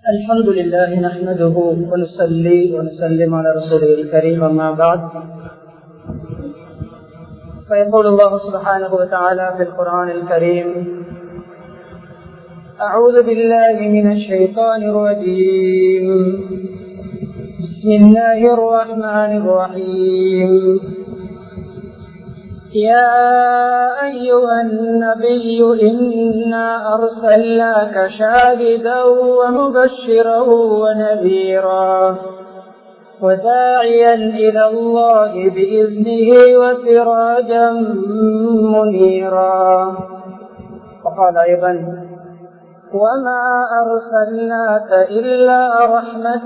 الحمد لله نحمده ونصلي ونسلم على رسوله الكريم أما بعد فيقول الله سبحانه وتعالى في القرآن الكريم أعوذ بالله من الشيطان الرجيم بسم الله الرحمن الرحيم يا أيها النبي إنا أرسلناك شاهدا ومبشرا ونذيرا وداعيا إلى الله بإذنه وسراجا منيرا وقال أيضا وما أرسلناك إلا رحمة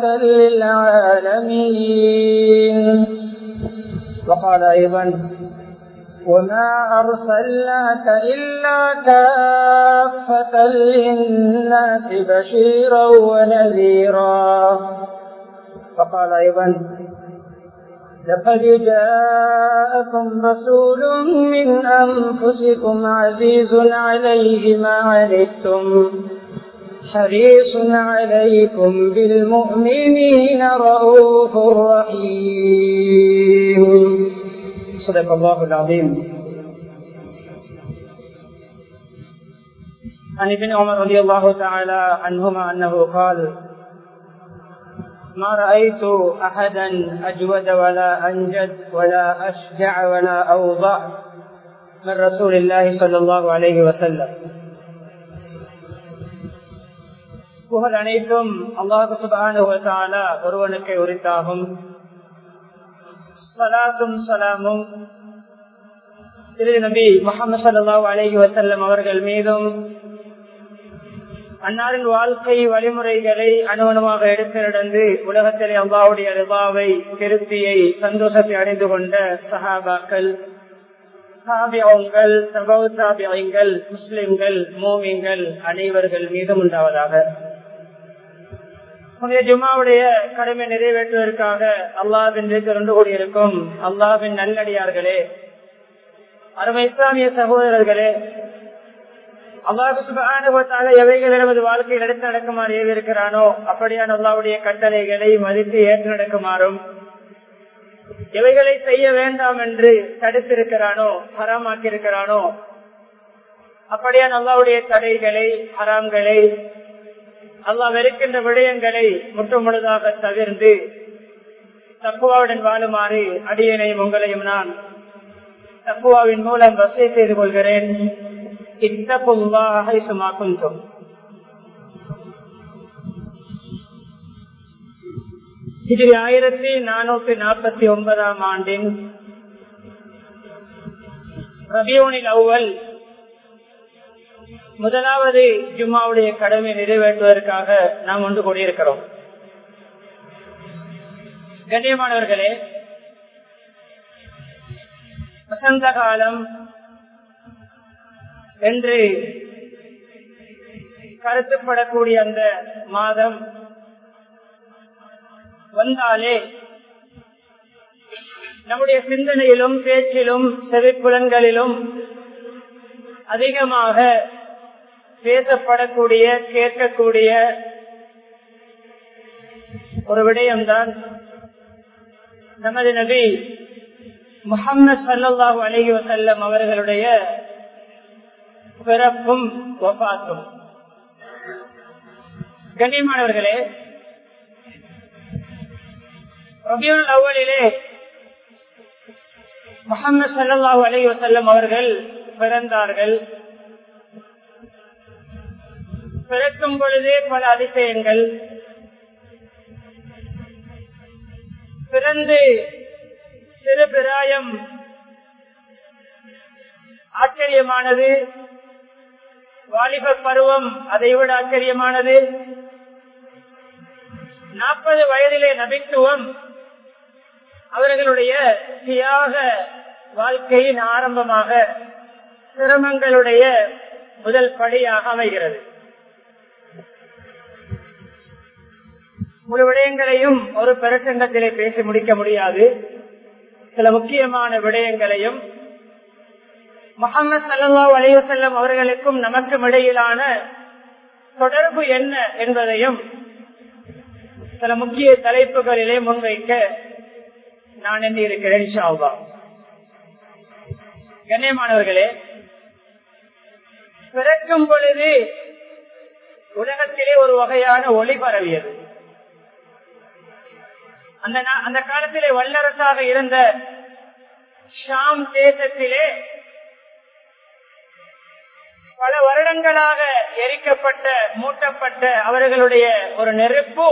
للعالمين وقال أيضا وما أرسلناك إلا كافة للناس بشيرا ونذيرا وقال أيضا لقد جاءكم رسول من أنفسكم عزيز عليه ما عنتم حريص عليكم بالمؤمنين رؤوف رحيم صدق الله العظيم عن ابن عمر رضي الله تعالى عنهما أنه قال ما رأيت أحدا أجود ولا أنجد ولا أشجع ولا أوضع من رسول الله صلى الله عليه وسلم புகழ் அனைத்தும் அல்லாஹு சுபானுவத்தாலா ஒருவனுக்கு உரித்தாகும் சலாத்தும் சலாமும் திரு நபி முகமது சல்லா அலஹி வசல்லம் அவர்கள் மீதும் அன்னாரின் வாழ்க்கை வழிமுறைகளை அணுவணுமாக எடுத்து நடந்து உலகத்திலே அல்லாவுடைய ரிபாவை திருப்தியை சந்தோஷத்தை அடைந்து கொண்ட சஹாபாக்கள் சாபியங்கள் சபௌசாபியங்கள் முஸ்லிம்கள் மோமியங்கள் அனைவர்கள் மீதும் உண்டாவதாக ஜுமாவுடைய கடமை நிறைவேற்றுவதற்காக அல்லாவின் கொண்டு கூடியிருக்கும் அல்லாவின் நல்லடியார்களே அருமை இஸ்லாமிய சகோதரர்களே அல்லாஹு எவைகள் நமது வாழ்க்கையில் எடுத்து நடக்குமாறு ஏவிருக்கிறானோ அப்படியான அல்லாவுடைய கட்டளைகளை மதித்து ஏற்று நடக்குமாறும் எவைகளை செய்ய வேண்டாம் என்று தடுத்திருக்கிறானோ ஹராமாக்கி இருக்கிறானோ அப்படியான அல்லாவுடைய தடைகளை ஹராம்களை அல்லாஹ் வெறுக்கின்ற விடயங்களை முற்று முழுதாக தவிர்ந்து தக்குவாவுடன் வாழுமாறு அடியனையும் உங்களையும் நான் தக்குவாவின் மூலம் வசதி செய்து கொள்கிறேன் சுமாக்கும் இது ஆயிரத்தி நானூத்தி நாற்பத்தி ஒன்பதாம் ஆண்டின் ரபியோனில் அவ்வல் முதலாவது ஜும்மாவுடைய கடமை நிறைவேற்றுவதற்காக நாம் ஒன்று கூடியிருக்கிறோம் கண்ணியமானவர்களே வசந்த காலம் என்று கருத்துப்படக்கூடிய அந்த மாதம் வந்தாலே நம்முடைய சிந்தனையிலும் பேச்சிலும் செவிப்புலன்களிலும் அதிகமாக பேசப்படக்கூடிய கேட்கக்கூடிய ஒரு விடயம்தான் நமது நபி முகம்மது சல்லாஹூ அலஹி வசல்லம் அவர்களுடைய பிறப்பும் ஒப்பாத்தும் கண்ணியமானவர்களே ரபியுல் அவ்வளிலே முகமது சல்லாஹூ அலி வசல்லம் அவர்கள் பிறந்தார்கள் பிறக்கும் பொழுதே பல அதிசயங்கள் பிறந்து சிறு பிராயம் ஆச்சரியமானது வாலிப பருவம் அதைவிட ஆச்சரியமானது நாற்பது வயதிலே நபித்துவம் அவர்களுடைய தியாக வாழ்க்கையின் ஆரம்பமாக சிரமங்களுடைய முதல் படியாக அமைகிறது முழு விடயங்களையும் ஒரு பிரசங்கத்திலே பேசி முடிக்க முடியாது சில முக்கியமான விடயங்களையும் முகமது சல்லா அலையுசல்லம் அவர்களுக்கும் நமக்கும் இடையிலான தொடர்பு என்ன என்பதையும் சில முக்கிய தலைப்புகளிலே முன்வைக்க நான் எண்ணி இருக்கிறேன் ஷாவா கண்ணியமானவர்களே பிறக்கும் பொழுது உலகத்திலே ஒரு வகையான ஒளி பரவியது அந்த அந்த காலத்திலே வல்லரசாக இருந்த ஷாம் தேசத்திலே பல வருடங்களாக எரிக்கப்பட்ட மூட்டப்பட்ட அவர்களுடைய ஒரு நெருப்பு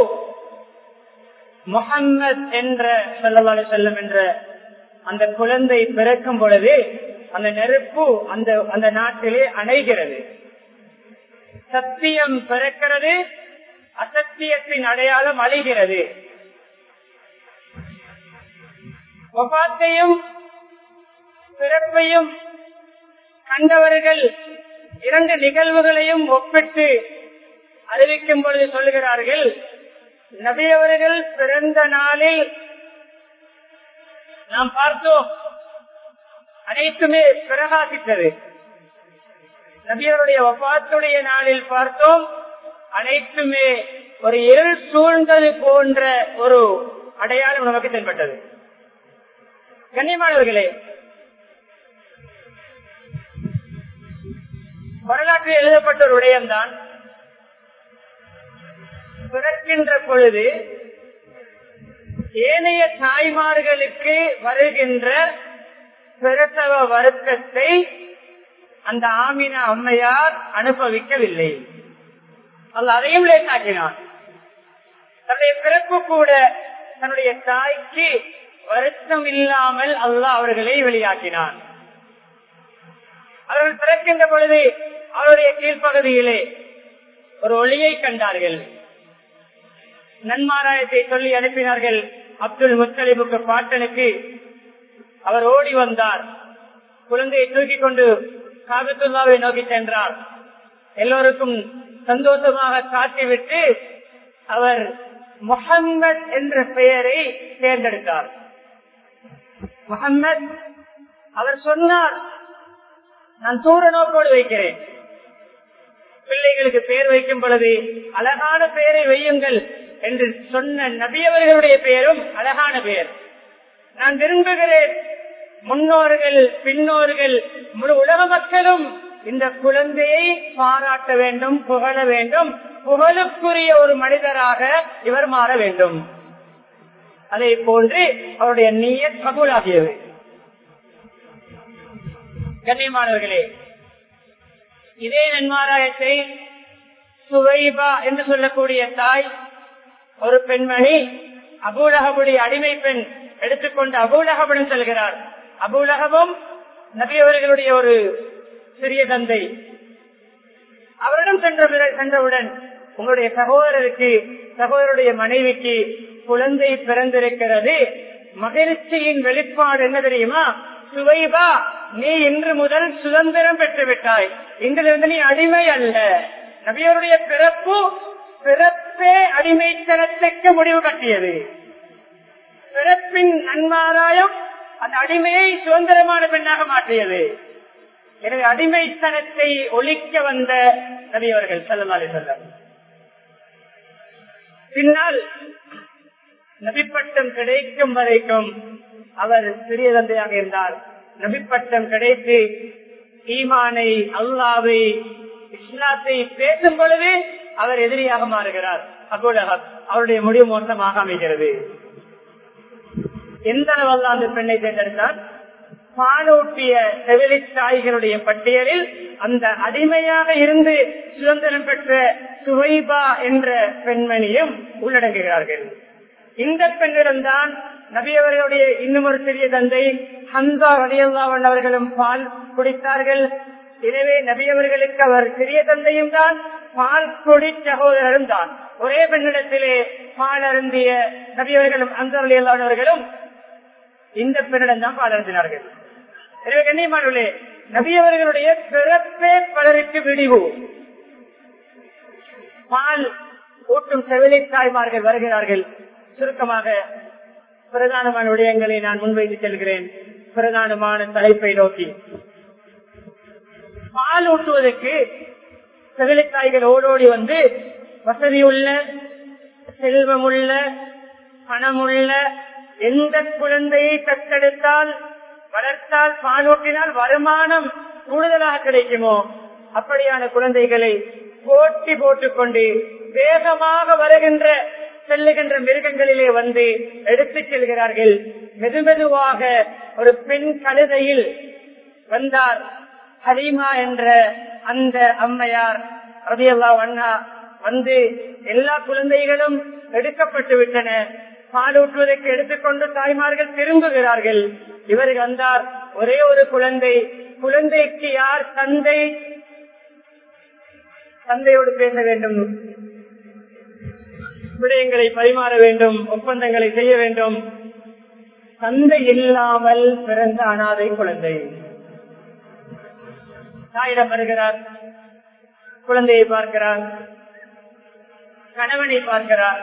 முகம்மது என்ற சொல்லவாறு செல்லும் என்ற அந்த குழந்தை பிறக்கும் பொழுது அந்த நெருப்பு அந்த அந்த நாட்டிலே அணைகிறது சத்தியம் பிறக்கிறது அசத்தியத்தின் அடையாளம் அழிகிறது ஒபாத்தையும் பிறப்பையும் கண்டவர்கள் இரண்டு நிகழ்வுகளையும் ஒப்பிட்டு அறிவிக்கும் பொழுது சொல்லுகிறார்கள் நபியவர்கள் பிறந்த நாளில் நாம் பார்த்தோம் அனைத்துமே பிரகாசித்தது நபியருடைய வபாத்துடைய நாளில் பார்த்தோம் அனைத்துமே ஒரு இருள் சூழ்ந்தது போன்ற ஒரு அடையாளம் நமக்கு தென்பட்டது கண்ணியமானவர்களே வரலாற்றில் எழுதப்பட்ட ஒரு விடயம்தான் பிறக்கின்ற பொழுது ஏனைய தாய்மார்களுக்கு வருகின்ற பிரசவ வருத்தத்தை அந்த ஆமின அம்மையார் அனுபவிக்கவில்லை அல்ல அதையும் லேசாக்கினான் தன்னுடைய பிறப்பு கூட தன்னுடைய தாய்க்கு வருத்தம் இல்லாமல் அல்லாஹ் அவர்களை வெளியாக்கினான் அவர்கள் பிறக்கின்ற பொழுது அவருடைய கீழ்ப்பகுதியிலே ஒரு ஒளியை கண்டார்கள் நன்மாராயத்தை சொல்லி அனுப்பினார்கள் அப்துல் முத்தலிபுக்கு பாட்டனுக்கு அவர் ஓடி வந்தார் குழந்தையை தூக்கி கொண்டு காபத்துல்லாவை நோக்கி சென்றார் எல்லோருக்கும் சந்தோஷமாக காட்டிவிட்டு அவர் முகம்மது என்ற பெயரை தேர்ந்தெடுத்தார் முகம்மது அவர் சொன்னார் நான் தூர நோக்கோடு வைக்கிறேன் பிள்ளைகளுக்கு பெயர் வைக்கும் பொழுது அழகான பெயரை வையுங்கள் என்று சொன்ன நபியவர்களுடைய பெயரும் அழகான பெயர் நான் விரும்புகிறேன் முன்னோர்கள் பின்னோர்கள் முழு உலக மக்களும் இந்த குழந்தையை பாராட்ட வேண்டும் புகழ வேண்டும் புகழுக்குரிய ஒரு மனிதராக இவர் மாற வேண்டும் அதே போன்று அவருடைய நீய கபூலாகியது கண்ணியமானவர்களே இதே நன்மாராயத்தை சுவைபா என்று சொல்லக்கூடிய தாய் ஒரு பெண்மணி அபூலகபுடைய அடிமை பெண் எடுத்துக்கொண்டு அபூலகபுடன் செல்கிறார் அபூலகமும் நபியவர்களுடைய ஒரு சிறிய தந்தை அவரிடம் சென்ற சென்றவுடன் உங்களுடைய சகோதரருக்கு சகோதரருடைய மனைவிக்கு குழந்தை பிறந்திருக்கிறது மகிழ்ச்சியின் வெளிப்பாடு என்ன தெரியுமா சுவைபா நீ இன்று முதல் சுதந்திரம் பெற்று விட்டாய் இன்றிலிருந்து நீ அடிமை அல்ல நபியருடைய பிறப்பு பிறப்பே அடிமைத்தனத்துக்கு முடிவு கட்டியது பிறப்பின் நன்மாராயம் அந்த அடிமையை சுதந்திரமான பெண்ணாக மாற்றியது எனவே அடிமைத்தனத்தை ஒழிக்க வந்த நபியவர்கள் செல்லமாலே சொல்ல பின்னால் நபிப்பட்டம் கிடைக்கும் வரைக்கும் அவர் சிறிய தந்தையாக இருந்தார் நபிப்பட்டம் கிடைத்து ஈமானை அல்லாவை இஸ்லாத்தை பேசும் பொழுது அவர் எதிரியாக மாறுகிறார் அபுலகப் அவருடைய முடிவு மோசமாக அமைகிறது எந்த அளவு அந்த பெண்ணை தேர்ந்தெடுத்தார் பாலூட்டிய செவிலி தாய்களுடைய பட்டியலில் அந்த அடிமையாக இருந்து சுதந்திரம் பெற்ற சுவைபா என்ற பெண்மணியும் உள்ளடங்குகிறார்கள் இந்த பெண்ணிடம்தான் நபியவர்களுடைய இன்னும் ஒரு சிறிய தந்தை ஹன்சா வடியல்லாவன் அவர்களும் பால் குடித்தார்கள் எனவே நபியவர்களுக்கு அவர் சிறிய தந்தையும் தான் பால் குடி சகோதரரும் தான் ஒரே பெண்ணிடத்திலே பால் அருந்திய நபியவர்களும் அந்தவர்களும் இந்த பெண்ணிடம் தான் பால் அருந்தினார்கள் எனவே கண்ணியமானே நபியவர்களுடைய பிறப்பே பலருக்கு விடிவு பால் ஊட்டும் செவிலை தாய்மார்கள் வருகிறார்கள் சுருக்கமாக பிரதானமான விடயங்களை நான் முன்வைத்து செல்கிறேன் பிரதானமான தலைப்பை நோக்கி பால் ஊட்டுவதற்கு செவிலித்தாய்கள் ஓடோடி வந்து வசதியுள்ள செல்வமுள்ள பணமுள்ள எந்த குழந்தையை தத்தெடுத்தால் வளர்த்தால் பாலூட்டினால் வருமானம் கூடுதலாக கிடைக்குமோ அப்படியான குழந்தைகளை போட்டி போட்டுக்கொண்டு வேகமாக வருகின்ற செல்லுகின்ற மிருகங்களிலே வந்து எடுத்துச் செல்கிறார்கள் மெதுமெதுவாக ஒரு பெண் கழுதையில் வந்தார் ஹலீமா என்ற அந்த அம்மையார் ரதியல்லா அண்ணா வந்து எல்லா குழந்தைகளும் எடுக்கப்பட்டு விட்டன பாலூட்டுவதற்கு எடுத்துக்கொண்டு தாய்மார்கள் திரும்புகிறார்கள் இவர்கள் வந்தார் ஒரே ஒரு குழந்தை குழந்தைக்கு யார் தந்தை தந்தையோடு பேச வேண்டும் விடயங்களை பரிமாற வேண்டும் ஒப்பந்தங்களை செய்ய வேண்டும் தந்தை இல்லாமல் பிறந்த அனாதை குழந்தை தாயிடம் வருகிறார் குழந்தையை பார்க்கிறார் கணவனை பார்க்கிறார்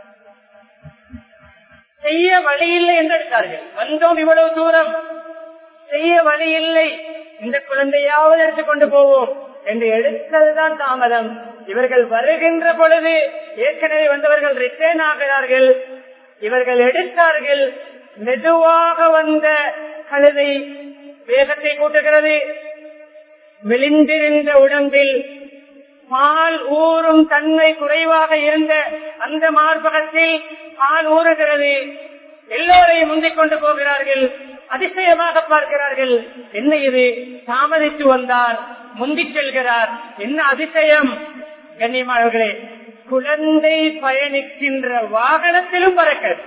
செய்ய வழி இல்லை என்று எடுத்தார்கள் வந்தோம் இவ்வளவு தூரம் செய்ய வழி இல்லை இந்த குழந்தையாவது எடுத்துக்கொண்டு போவோம் என்று எடுத்ததுதான் தாமதம் இவர்கள் வருகின்ற பொழுது ஏற்கனவே வந்தவர்கள் ரிட்டர்ன் ஆகிறார்கள் இவர்கள் எடுத்தார்கள் மெதுவாக வந்த கழுதை வேகத்தை கூட்டுகிறது மெலிந்திருந்த உடம்பில் பால் ஊறும் தன்மை குறைவாக இருந்த அந்த மார்பகத்தில் பால் ஊறுகிறது எல்லோரையும் முந்திக் கொண்டு போகிறார்கள் அதிசயமாக பார்க்கிறார்கள் என்ன இது தாமதித்து வந்தார் முந்திச் செல்கிறார் என்ன அதிசயம் கண்ணியமானவர்களே குழந்தை பயணிக்கின்ற வாகனத்திலும் பறக்கிறது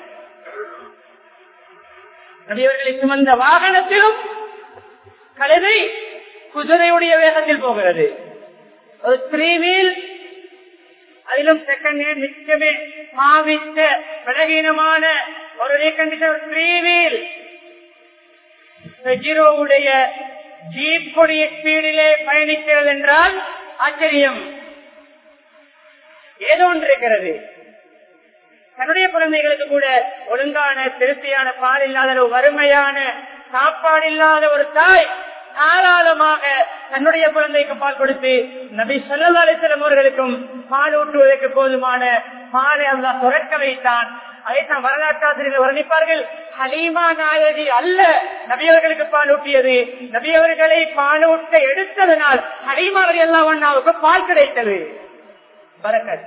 நபியவர்களை சுமந்த வாகனத்திலும் கழுதை குதிரையுடைய வேகத்தில் போகிறது ஒரு த்ரீ வீல் அதிலும் செகண்ட் ஹேண்ட் நிச்சயமே பாவித்த பலகீனமான ஒரு ரீகண்டிஷன் த்ரீ வீல் ஜீரோவுடைய ஜீப்புடைய ஸ்பீடிலே பயணிக்கிறது என்றால் ஆச்சரியம் ஏதோ ஒன்று இருக்கிறது தன்னுடைய குழந்தைகளுக்கு கூட ஒழுங்கான திருப்தியான பால் இல்லாத ஒரு வறுமையான சாப்பாடு இல்லாத ஒரு தாய் தாராளமாக தன்னுடைய குழந்தைக்கு பால் கொடுத்து நபி சொல்லலாலிசலம் அவர்களுக்கும் பால் ஊட்டுவதற்கு போதுமான பாலை அல்லா துறக்க வைத்தான் அதைத்தான் வரலாற்றாசிரியர்கள் வர்ணிப்பார்கள் ஹலீமா நாயகி அல்ல நபியவர்களுக்கு பால் ஊட்டியது நபியவர்களை பாலூட்ட எடுத்ததனால் ஹலீமா எல்லாம் ஒன்னாவுக்கு பால் கிடைத்தது பரக்கத்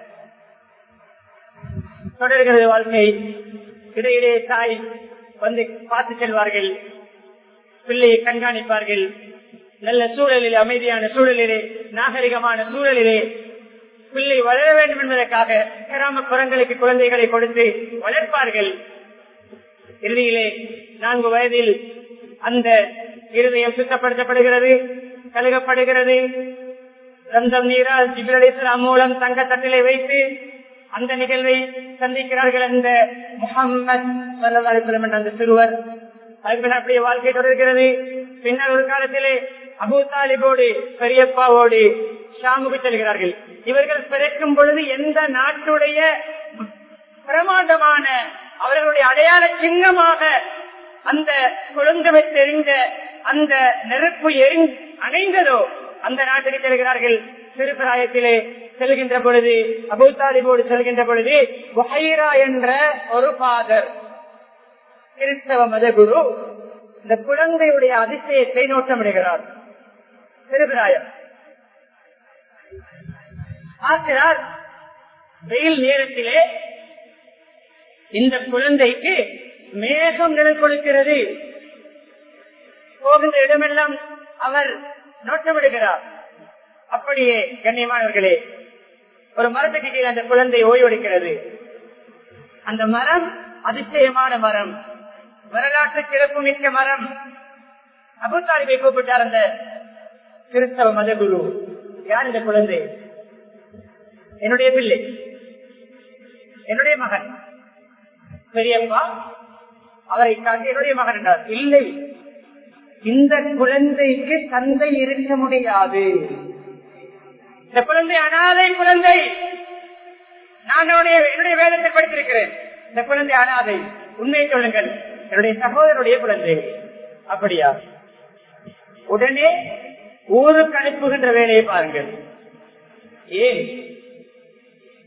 தொடர்கிறது வாழ்க்கை இடையிடையே தாய் வந்து பார்த்து செல்வார்கள் பிள்ளையை கண்காணிப்பார்கள் நல்ல சூழலில் அமைதியான சூழலிலே நாகரிகமான சூழலிலே பிள்ளை வளர வேண்டும் என்பதற்காக கிராமப்புறங்களுக்கு குழந்தைகளை கொடுத்து வளர்ப்பார்கள் இறுதியிலே நான்கு வயதில் அந்த இருதயம் சுத்தப்படுத்தப்படுகிறது கழுகப்படுகிறது ரந்தம் நீரால் ஜிபிரலேஸ்வரம் மூலம் தங்க தட்டிலை வைத்து அந்த நிகழ்வை சந்திக்கிறார்கள் அந்த முகம்மது என்ற அந்த சிறுவர் அதுக்கு அப்படியே வாழ்க்கை தொடர்கிறது பின்னர் ஒரு காலத்திலே அபு தாலிபோடு பெரியப்பாவோடு ஷாமுக்கு செல்கிறார்கள் இவர்கள் பிறக்கும் பொழுது எந்த நாட்டுடைய பிரமாண்டமான அவர்களுடைய அடையாள சின்னமாக அந்த குழந்தை தெரிந்த அந்த நெருப்பு எரி அணைந்ததோ அந்த நாட்டுக்கு செல்கிறார்கள் சிறுபிராயத்திலே செல்கின்ற பொழுது அபுதாலிபோடு செல்கின்ற பொழுது வஹைரா என்ற ஒரு பாதர் கிறிஸ்தவ மதகுரு இந்த குழந்தையுடைய அதிசயத்தை நோட்டமிடுகிறார் சிறுபிராயம் பார்க்கிறார் வெயில் நேரத்திலே இந்த குழந்தைக்கு மேகம் நிழல் கொடுக்கிறது போகின்ற இடமெல்லாம் அவர் நோட்டமிடுகிறார் அப்படியே கண்ணியமானவர்களே ஒரு மரத்துக்கு கீழே அந்த குழந்தை ஓய்வெடுக்கிறது அந்த மரம் அதிசயமான மரம் வரலாற்று சிறப்பு மிக்க மரம் அபுத்தாலிபை கூப்பிட்டார் அந்த கிறிஸ்தவ மதகுரு யார் இந்த குழந்தை என்னுடைய பிள்ளை என்னுடைய மகன் பெரியப்பா அவரை காட்டி என்னுடைய மகன் என்றார் இல்லை இந்த குழந்தைக்கு தந்தை இருக்க முடியாது இந்த குழந்தை அனாதை குழந்தை நான் என்னுடைய என்னுடைய வேதத்தை படித்திருக்கிறேன் இந்த குழந்தை அனாதை உண்மையை சொல்லுங்கள் என்னுடைய சகோதரனுடைய குழந்தை அப்படியா உடனே ஊருக்கு அனுப்புகின்ற வேலையை பாருங்கள் ஏன்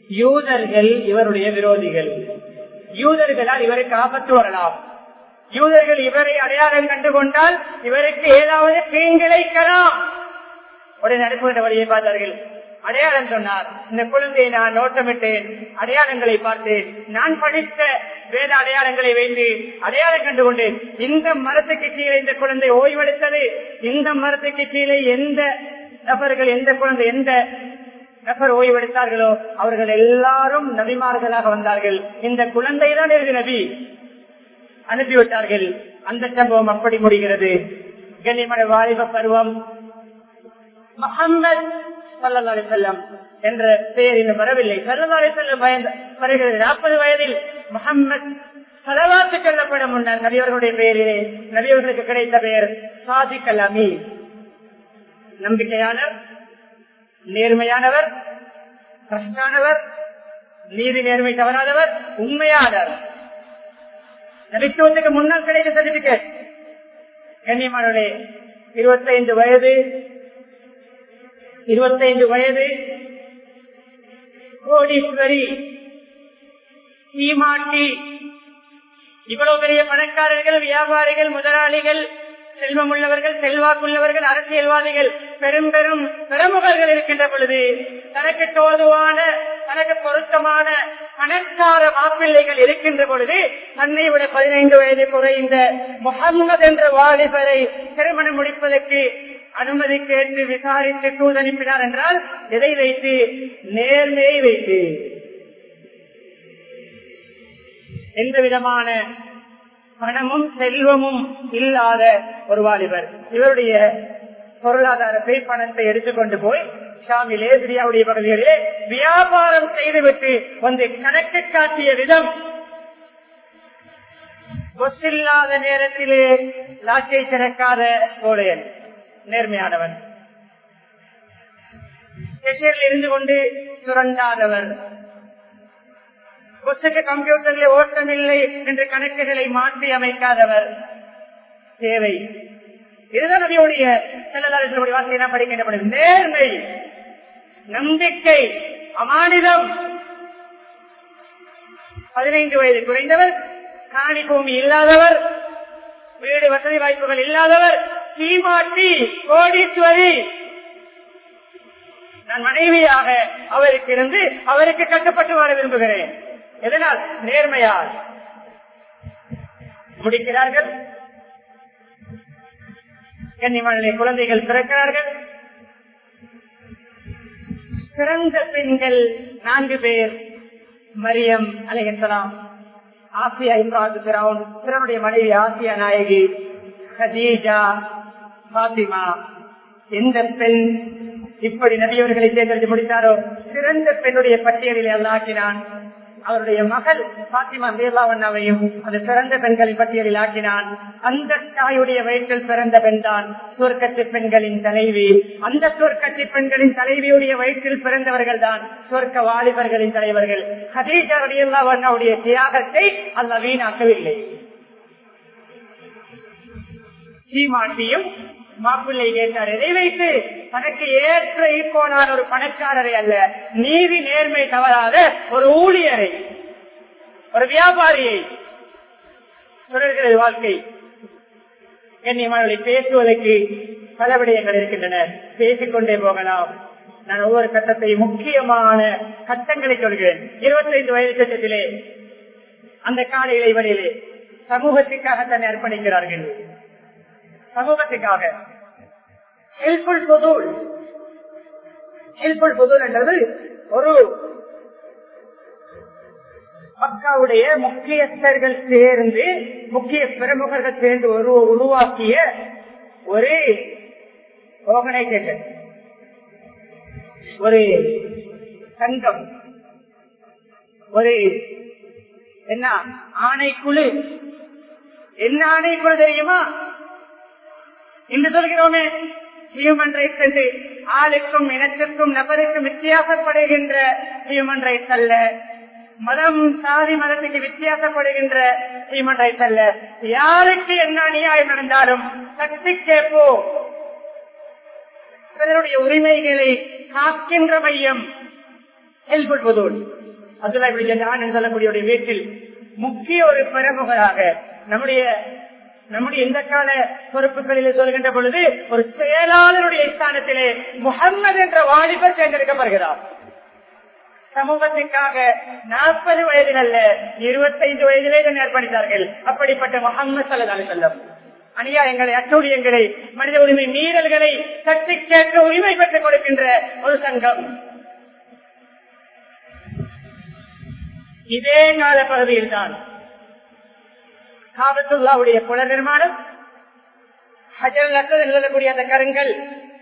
யூதர்கள் இவருடைய விரோதிகள் யூதர்களால் இவருக்கு ஆபத்து வரலாம் யூதர்கள் இவரை அடையாளம் கண்டு கொண்டால் இவருக்கு ஏதாவது தீங்கிழைக்கலாம் உடனே அனுப்புகின்ற வழியை பார்த்தார்கள் அடையாளம் சொன்னார் இந்த குழந்தையை நான் நோட்டமிட்டேன் அடையாளங்களை பார்த்தேன் நான் படித்த வேத அடையாளங்களை வைத்து அடையாளம் கண்டு கொண்டேன் இந்த மரத்துக்கு கீழே இந்த குழந்தை ஓய்வெடுத்தது இந்த மரத்துக்கு கீழே எந்த நபர்கள் எந்த குழந்தை எந்த நபர் ஓய்வெடுத்தார்களோ அவர்கள் எல்லாரும் நபிமார்களாக வந்தார்கள் இந்த குழந்தை தான் இறுதி நபி அனுப்பிவிட்டார்கள் அந்த சம்பவம் அப்படி முடிகிறது கண்ணிமன வாலிப பருவம் முகம்மது சல்லா செல்லம் என்ற பெயர் இன்னும் வரவில்லை சல்லா செல்லம் வருகிறது நாற்பது வயதில் முகம்மது சலவாத்து செல்லப்பட முன்னர் நபியவர்களுடைய பெயரிலே நபியவர்களுக்கு கிடைத்த பெயர் சாதிக் அல் அமீர் நம்பிக்கையாளர் நேர்மையானவர் கஷ்டானவர் நீதி நேர்மை தவறாதவர் உண்மையானவர் நபித்துவத்துக்கு முன்னால் கிடைத்த சர்டிபிகேட் கண்ணியமானவர்களே இருபத்தைந்து வயது இருபத்தைந்து வயது கோடீஸ்வரி சீமாட்டி இவ்வளவு பெரிய பணக்காரர்கள் வியாபாரிகள் முதலாளிகள் செல்வம் உள்ளவர்கள் செல்வாக்குள்ளவர்கள் அரசியல்வாதிகள் பெரும் பெரும் பிரமுகர்கள் இருக்கின்ற பொழுது தனக்கு தோதுவான தனக்கு பொருத்தமான பணக்கார மாப்பிள்ளைகள் இருக்கின்ற பொழுது தன்னை விட பதினைந்து வயது குறைந்த முகம்மது என்ற வாலிபரை திருமணம் முடிப்பதற்கு அனுமதி கேட்டு விசாரித்து தூதனுப்பினார் என்றால் எதை வைத்து நேர்மையை வைத்து எந்த விதமான பணமும் செல்வமும் இல்லாத ஒரு வாலிபர் இவருடைய பொருளாதாரத்தை பணத்தை எடுத்துக்கொண்டு போய் ஷாமிலே சிரியாவுடைய பகுதிகளிலே வியாபாரம் செய்துவிட்டு வந்து கணக்கு காட்டிய விதம் கொசில்லாத நேரத்திலே லாட்டை திறக்காத கோடையன் நேர்மையானவன் இருந்து கொண்டு சுரண்டாதவர் கொசுக்கு கம்ப்யூட்டரில் ஓட்டம் இல்லை என்று கணக்குகளை மாற்றி அமைக்காதவர் தேவை இதுதான் நபியுடைய செல்லதாரர்களுடைய வார்த்தையை நான் படிக்கின்றபடும் நேர்மை நம்பிக்கை அமானிதம் பதினைந்து வயது குறைந்தவர் காணி பூமி இல்லாதவர் வீடு வசதி வாய்ப்புகள் இல்லாதவர் சீமாட்டி கோடீஸ்வரி நான் மனைவியாக அவருக்கு இருந்து அவருக்கு கட்டுப்பட்டு வாழ விரும்புகிறேன் எதனால் நேர்மையால் முடிக்கிறார்கள் கன்னிமலை குழந்தைகள் பிறக்கிறார்கள் சிறந்த பெண்கள் நான்கு பேர் மரியம் அலையலாம் ஆசியா இம்ராது பிறவன் பிறனுடைய மனைவி ஆசியா நாயகி ஹதீஜா பாத்திமா எந்த பெண் இப்படி நபியவர்களை தேர்ந்தெடுத்து முடித்தாரோ சிறந்த பெண்ணுடைய பட்டியலில் அல்லாக்கினான் அவருடைய மகள் பாத்திமா மேலாவண்ணாவையும் அந்த சிறந்த பெண்களின் பட்டியலில் ஆக்கினான் அந்த தாயுடைய வயிற்றில் பிறந்த பெண் தான் சுவர்க்கத்து பெண்களின் தலைவி அந்த சுவர்க்கத்து பெண்களின் தலைவியுடைய வயிற்றில் பிறந்தவர்கள் தான் சுவர்க்க வாலிபர்களின் தலைவர்கள் ஹதீஜா அடியல்லாவண்ணாவுடைய தியாகத்தை அல்ல வீணாக்கவில்லை சீமாட்டியும் மாப்பிள்ளை கேட்டார் எதை வைத்து தனக்கு ஏற்ற ஈக்கோனான ஒரு பணக்காரரை அல்ல நீதி நேர்மை தவறாத ஒரு ஊழியரை ஒரு வியாபாரியை தொடர்கிறது வாழ்க்கை கண்ணியமானவர்களை பேசுவதற்கு பல விடயங்கள் இருக்கின்றன பேசிக்கொண்டே போகலாம் நான் ஒவ்வொரு கட்டத்தை முக்கியமான கட்டங்களை சொல்கிறேன் இருபத்தி ஐந்து வயது கட்டத்திலே அந்த கால இடைவெளியிலே சமூகத்திற்காக தன்னை அர்ப்பணிக்கிறார்கள் சமூகத்துக்காக ஹெல்ப்ஃபுல் பொதுள் ஹெல்ப்ஃபுல் பொதுள் என்றது ஒரு மக்காவுடைய முக்கியஸ்தர்கள் சேர்ந்து முக்கிய பிரமுகர்கள் சேர்ந்து ஒரு உருவாக்கிய ஒரு ஆர்கனைசேஷன் ஒரு சங்கம் ஒரு என்ன ஆணைக்குழு என்ன ஆணைக்குழு தெரியுமா இன்று சொல்கிறோமே ஹியூமன் ரைட்ஸ் என்று ஆளுக்கும் இனத்திற்கும் நபருக்கும் வித்தியாசப்படுகின்ற ஹியூமன் ரைட்ஸ் அல்ல மதம் சாதி மதத்துக்கு வித்தியாசப்படுகின்ற ஹியூமன் ரைட்ஸ் அல்ல யாருக்கு என்ன அநியாயம் நடந்தாலும் சக்தி கேட்போ பிறருடைய உரிமைகளை காக்கின்ற மையம் ஹெல்புல் புதூர் அப்துல்லா இப்படி ஜான் சொல்லக்கூடிய ஒரு வீட்டில் முக்கிய ஒரு பிரமுகராக நம்முடைய நம்முடைய இந்த கால பொறுப்புகளில் சொல்கின்ற பொழுது ஒரு செயலாளருடைய ஸ்தானத்திலே முகம்மது என்ற வாலிபர் தேர்ந்தெடுக்கப்படுகிறார் சமூகத்திற்காக நாற்பது வயதில் அல்ல இருபத்தைந்து வயதிலே இதனை அர்ப்பணித்தார்கள் அப்படிப்பட்ட முகம்மது சல்லதாலி செல்லம் அநியாயங்களை அட்டூழியங்களை மனித உரிமை மீறல்களை சக்தி கேட்க உரிமை பெற்றுக் கொடுக்கின்ற ஒரு சங்கம் இதே கால பகுதியில் தான் காபத்துல்லாவுடைய புனர் நிர்மாணம் ஹஜல் அசல் எழுதக்கூடிய அந்த கருங்கள்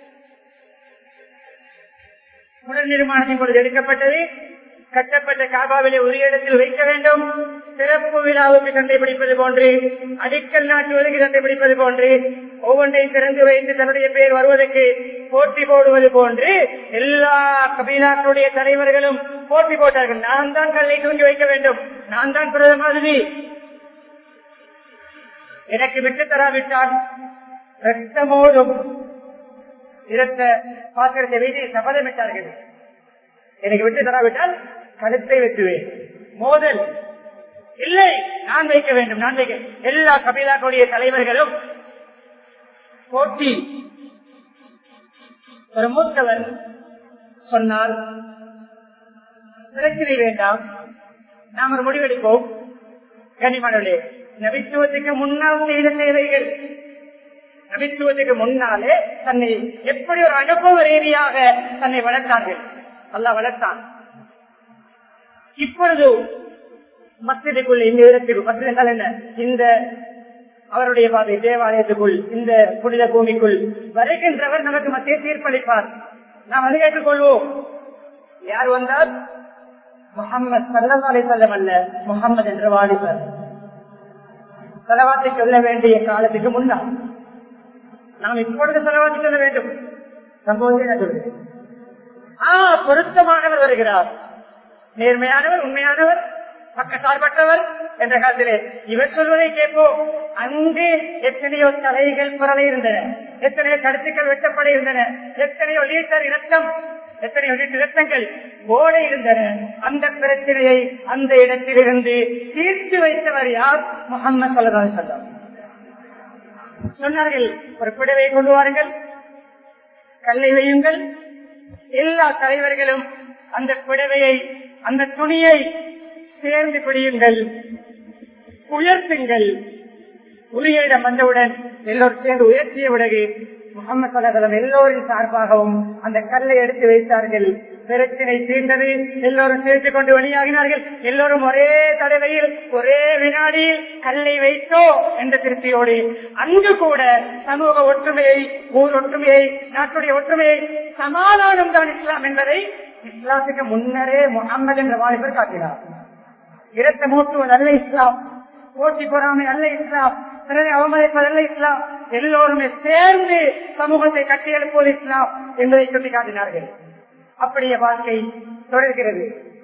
புனர் நிர்மாணத்தின் பொழுது எடுக்கப்பட்டது கட்டப்பட்ட காபாவிலே உரிய இடத்தில் வைக்க வேண்டும் சிறப்பு விழாவுக்கு சண்டை பிடிப்பது போன்று அடிக்கல் நாட்டுவதற்கு சண்டை பிடிப்பது போன்று ஒவ்வொன்றையும் திறந்து வைத்து தன்னுடைய பெயர் வருவதற்கு போட்டி போடுவது போன்று எல்லா கபீலாக்களுடைய தலைவர்களும் போட்டி போட்டார்கள் நான் தான் கல்லை தூங்கி வைக்க வேண்டும் நான் தான் பிரதமதி எனக்கு விட்டு தராவிட்டால் ரத்தமோடும் இரத்த பாத்திரத்தை வைத்து சபதமிட்டார்கள் எனக்கு விட்டு தராவிட்டால் கழுத்தை வெட்டுவேன் மோதல் இல்லை நான் வைக்க வேண்டும் நான் வைக்க எல்லா கபீலாக்களுடைய தலைவர்களும் போட்டி ஒரு மூத்தவர் சொன்னால் பிரச்சனை வேண்டாம் நாம் ஒரு முடிவெடுப்போம் கனிமணலே நபித்துவத்துக்கு முன்னால் செய்த சேவைகள் நபித்துவத்துக்கு முன்னாலே தன்னை எப்படி ஒரு அனுபவ ரீதியாக தன்னை வளர்த்தார்கள் அல்லா வளர்த்தான் இப்பொழுது மசிதுக்குள் இந்த இடத்தில் மசித் என்றால் என்ன இந்த அவருடைய பாதை தேவாலயத்துக்குள் இந்த புனித பூமிக்குள் வருகின்றவர் நமக்கு மத்திய தீர்ப்பளிப்பார் நாம் அதை ஏற்றுக்கொள்வோம் யார் வந்தால் முகமது சல்லி செல்லம் அல்ல முகமது என்ற வாலிபர் செலவாத்தை சொல்ல வேண்டிய காலத்துக்கு முன்னால் நாம் இப்பொழுது செலவாத்தி சொல்ல வேண்டும் சம்பவத்தை சொல்கிறேன் ஆ பொருத்தமானவர் வருகிறார் நேர்மையானவர் உண்மையானவர் பக்கசார்பற்றவர் என்ற காலத்திலே இவர் சொல்வதை கேட்போம் அங்கு எத்தனையோ தலைகள் புரளை இருந்தன எத்தனையோ கருத்துக்கள் வெட்டப்பட இருந்தன எத்தனையோ லீட்டர் இரத்தம் எத்தனையோ லிட்டர் இரத்தங்கள் ஓட இருந்தன அந்த பிரச்சனையை அந்த இடத்திலிருந்து தீர்த்து வைத்தவர் யார் முகமது சொல்லதான் சொன்னார் சொன்னார்கள் ஒரு புடவை கொண்டு வாருங்கள் கல்லை வையுங்கள் எல்லா தலைவர்களும் அந்த புடவையை அந்த துணியை சேர்ந்து பிடியுங்கள் உயர்த்துங்கள் உரிய இடம் வந்தவுடன் எல்லோரும் சேர்ந்து உயர்த்திய பிறகு முகமது சலகலம் எல்லோரின் சார்பாகவும் அந்த கல்லை எடுத்து வைத்தார்கள் பிரச்சனை தீர்ந்தது எல்லோரும் சேர்த்து கொண்டு வெளியாகினார்கள் எல்லோரும் ஒரே தடவையில் ஒரே வினாடியில் கல்லை வைத்தோ என்ற திருப்தியோடு அங்கு கூட சமூக ஒற்றுமையை ஊர் ஒற்றுமையை நாட்டுடைய ஒற்றுமையை சமாதானம் தான் இஸ்லாம் என்பதை இஸ்லாத்துக்கு முன்னரே முகமது என்ற வாலிபர் காட்டினார் இரத்த மூட்டுவது அல்ல இஸ்லாம் போட்டி பொறாமை அல்ல இஸ்லாம் பிறரை அவமதிப்பது அல்ல இஸ்லாம் எல்லோருமே சேர்ந்து சமூகத்தை கட்டி எழுப்புவது இஸ்லாம் என்பதை சுட்டிக்காட்டினார்கள் அப்படியே வாழ்க்கை தொடர்கிறது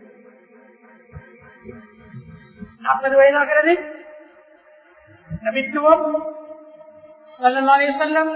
நாற்பது வயதாகிறது நபித்துவம் செல்லம்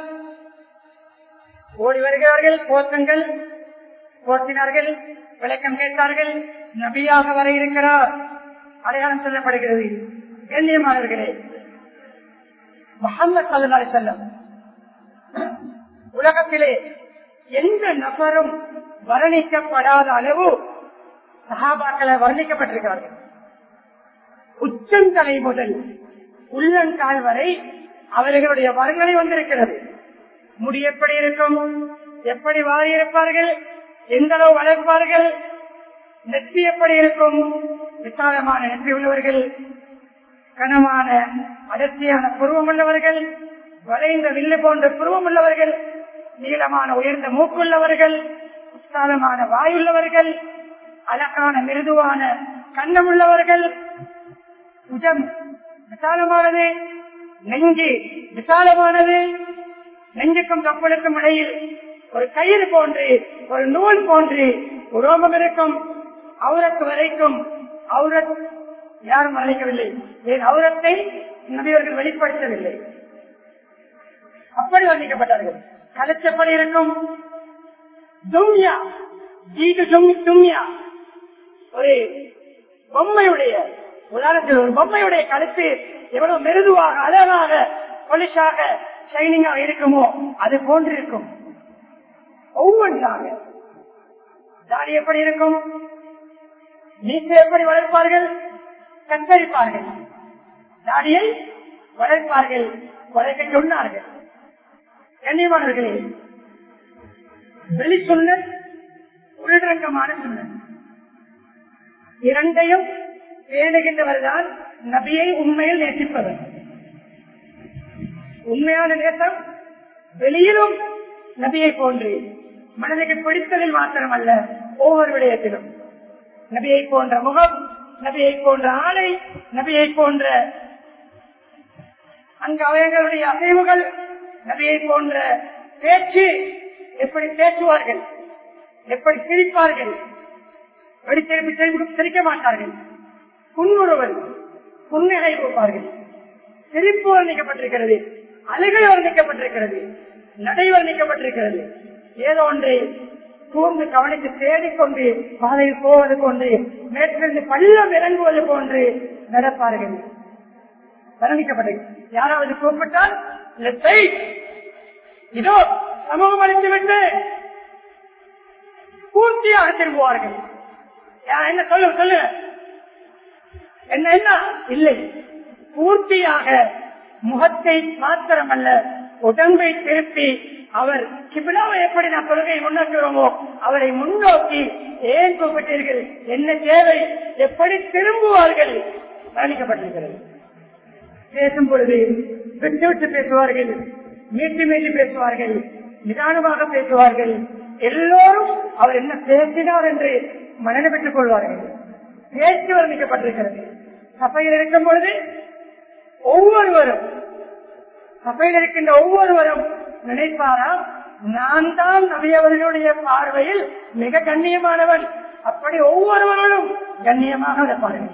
ஓடி வருகிறார்கள் கோத்தங்கள் போற்றினார்கள் விளக்கம் கேட்டார்கள் நபியாக வர இருக்கிறார் அடையாளம் சொல்லப்படுகிறது கண்ணியமானவர்களே முகமது சல்லா செல்லம் உலகத்திலே எந்த நபரும் வர்ணிக்கப்படாத அளவு சகாபாக்களை வர்ணிக்கப்பட்டிருக்கிறார்கள் உச்சந்தலை முதல் உள்ளங்கால் வரை அவர்களுடைய வர்ணனை வந்திருக்கிறது முடி எப்படி இருக்கும் எப்படி வாரி இருப்பார்கள் எந்த அளவு வளர்ப்பார்கள் நெற்றி எப்படி இருக்கும் விசாலமான நெற்றி உள்ளவர்கள் கனமான அடர்த்தியான புருவம் உள்ளவர்கள் வளைந்த வில்லு போன்ற புருவம் உள்ளவர்கள் நீளமான உயர்ந்த மூக்குள்ளவர்கள் விசாலமான வாயுள்ளவர்கள் அழகான மிருதுவான கண்ணம் உள்ளவர்கள் உஜம் விசாலமானது நெஞ்சு விசாலமானது நெஞ்சுக்கும் கப்பலுக்கும் இடையில் ஒரு கயிறு போன்று ஒரு நூல் போன்று உரோமம் இருக்கும் அவுரத்து வரைக்கும் அவுரத் யாரும் அழைக்கவில்லை ஏன் அவுரத்தை நபியவர்கள் வெளிப்படுத்தவில்லை அப்படி வர்ணிக்கப்பட்டார்கள் கலச்சப்படி இருக்கும் தும்யா இது தும்யா ஒரு பொம்மையுடைய உதாரணத்தில் ஒரு பொம்மையுடைய கழுத்து எவ்வளவு மெருதுவாக அழகாக பொலிஷாக ஷைனிங்காக இருக்குமோ அது போன்று இருக்கும் ஒவ்வொன்றாக தாடி எப்படி இருக்கும் நீச்சை எப்படி வளர்ப்பார்கள் கத்தரிப்பார்கள் தாடியை வளர்ப்பார்கள் வளர்க்க சொன்னார்கள் கண்ணியமானவர்களே வெளி சுண்ணல் உள்ரங்கமான சுண்ணல் இரண்டையும் பேணுகின்றவர் தான் நபியை உண்மையில் நேசிப்பவர் உண்மையான நேசம் வெளியிலும் நபியை போன்று மனதுக்கு பிடித்ததில் மாத்திரமல்ல ஒவ்வொரு விடயத்திலும் நபியை போன்ற முகம் நபியை போன்ற ஆடை நபியை போன்ற அங்கு அவர்களுடைய அசைவுகள் நபியை போன்ற பேச்சு எப்படி பேசுவார்கள் எப்படி சிரிப்பார்கள் வெடித்திருப்பி சிரிக்க மாட்டார்கள் புன்முறுவல் புன்னகை கொடுப்பார்கள் சிரிப்பு வர்ணிக்கப்பட்டிருக்கிறது அழுகை வர்ணிக்கப்பட்டிருக்கிறது நடை வர்ணிக்கப்பட்டிருக்கிறது ஏதோ ஒன்றை கூர்ந்து கவனித்து தேடிக்கொண்டு பாதையில் போவது கொண்டு மேற்கிருந்து பள்ளம் இறங்குவது போன்று நடப்பார்கள் வர்ணிக்கப்பட்டது யாராவது கூப்பிட்டால் லெத்தை இதோ சமூகம் அளித்து விட்டு பூர்த்தியாக திரும்புவார்கள் யார் என்ன சொல்லு சொல்லு என்ன என்ன இல்லை பூர்த்தியாக முகத்தை மாத்திரமல்ல உடம்பை திருப்பி அவர் கிபிலாவை எப்படி நான் கொள்கையை முன்னோக்கிறோமோ அவரை முன்னோக்கி ஏன் கூப்பிட்டீர்கள் என்ன தேவை எப்படி திரும்புவார்கள் வர்ணிக்கப்பட்டிருக்கிறது பேசும் பொழுது விட்டு விட்டு பேசுவார்கள் மீட்டு மீட்டு பேசுவார்கள் நிதானமாக பேசுவார்கள் எல்லோரும் அவர் என்ன பேசினார் என்று மனதை பெற்றுக் கொள்வார்கள் பேச்சு வர்ணிக்கப்பட்டிருக்கிறது சபையில் இருக்கும் பொழுது ஒவ்வொருவரும் சபையில் இருக்கின்ற ஒவ்வொருவரும் நினைப்பாரா நான் தான் நபியவர்களுடைய பார்வையில் மிக கண்ணியமானவன் அப்படி ஒவ்வொருவரும் கண்ணியமாக நடப்பார்கள்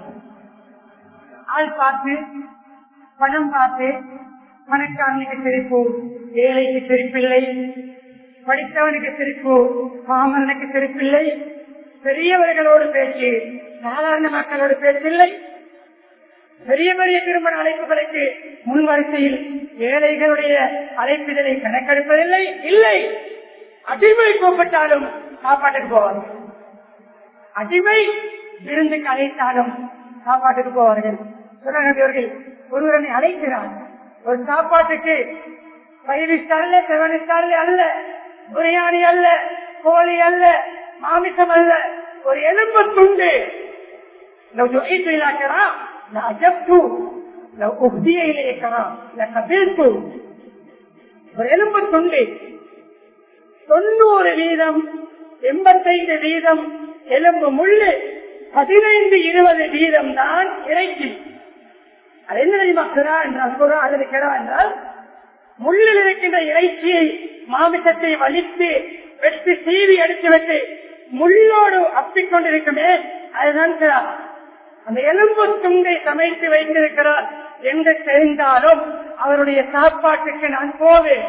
ஆள் பார்த்து பணம் பார்த்து பணக்காரனுக்கு சிரிப்பு ஏழைக்கு சிரிப்பில்லை படித்தவனுக்கு சிரிப்பு பாமரனுக்கு சிரிப்பில்லை பெரியவர்களோடு பேச்சு சாதாரண மக்களோடு பேச்சில்லை பெரிய பெரிய திருமண அழைப்புகளுக்கு முன் வரிசையில் ஏழைகளுடைய அழைப்புதலை கணக்கெடுப்பதில்லை இல்லை அடிமை கூப்பிட்டாலும் சாப்பாட்டுக்கு போவார்கள் அடிமை விருந்துக்கு அழைத்தாலும் சாப்பாட்டுக்கு போவார்கள் சுரநபியவர்கள் ஒருவரனை அழைக்கிறார் ஒரு சாப்பாட்டுக்கு ஃபைவ் ஸ்டார்ல செவன் ஸ்டார்ல அல்ல பிரியாணி அல்ல கோழி அல்ல மாமிசம் அல்ல ஒரு எலும்பு துண்டு لو دعيت الى كرام لاجبت لو اهدي الي كرام لقبلت ஒரு எலும்பு துண்டு தொண்ணூறு வீதம் எண்பத்தைந்து வீதம் எலும்பு முள்ளு பதினைந்து இருபது வீதம் தான் இறைச்சி அது என்ன தெரியுமா கிரா என்றால் குரா அல்லது கிரா என்றால் முள்ளில் இருக்கின்ற இறைச்சியை மாமிசத்தை வலித்து வெட்டி சீவி எடுத்து விட்டு முள்ளோடு அப்பிக்கொண்டிருக்குமே அதுதான் கிரா அந்த எலும்பு துண்டை சமைத்து வைத்திருக்கிறார் என்று தெரிந்தாலும் அவருடைய சாப்பாட்டுக்கு நான் போவேன்